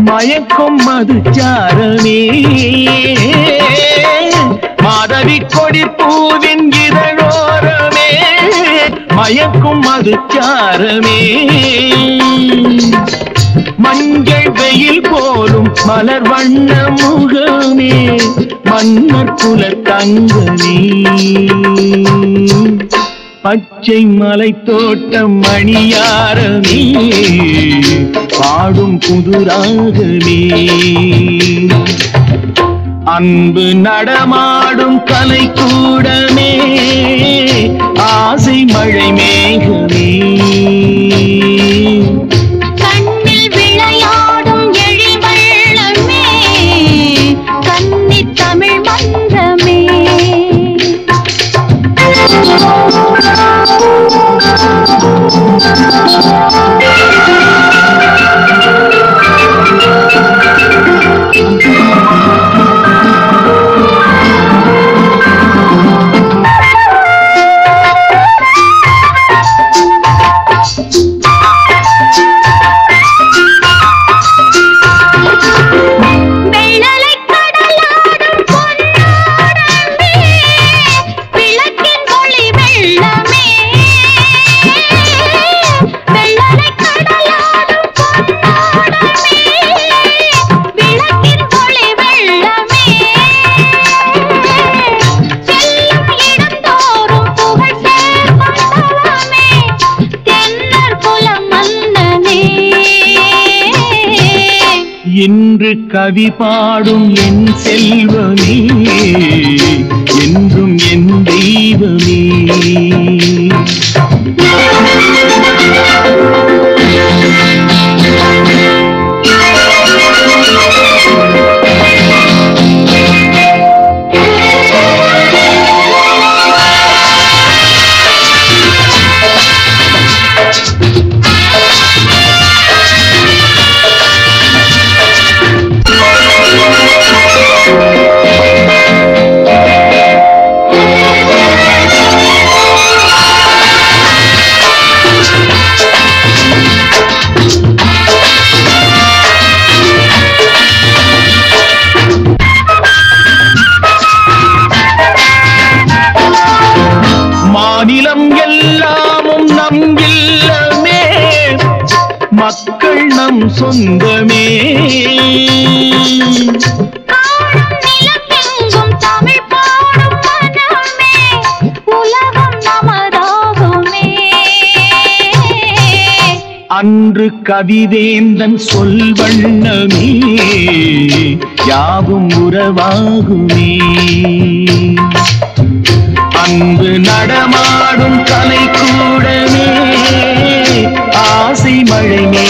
மயக்கும் மது சாரமே மாதவி கொடி பூவின் இதழோரமே மயக்கும் மது சாரமே மஞ்சள் வெயில் போலும் மலர் வண்ண முகமே மன்னர் குல தங்கமே பச்சை மலை தோட்டம் மணியாரமே பாடும் புதுராகமே அன்பு நடமாடும் கலை கூடமே ஆசை மழை மேகமே கண்ணில் விளையாடும் எழில் வெள்ளமே கன்னித் தமிழ் மன்றமே வெள்ளலை கடலாடும் பொன்னாடமே விளக்கின் ஒளி வெள்ளமே வெள்ளலை கடலாடும் பொன்னாடமே விளக்கின் ஒளி வெள்ளமே செல்லும் இடந்தோறும் புகழ் சேர்ப்பதவமே தென்னர் குலம் மன்னனே இன்று கவி பாடும் என் செல்வமே என்றும் என் தெய்வமே மாநிலம் எல்லாமும் நம் இல்லமே மக்கள் நம் சொந்தமே காணும் நிலமெங்கும் தமிழ் பாடும் மனமே உலகம் நமதாகுமே அன்று கவிவேந்தன் சொல் வண்ணமே யாவும் உறவாகுமே அன்பு நடமாடும் கலை கூடமே ஆசை மழை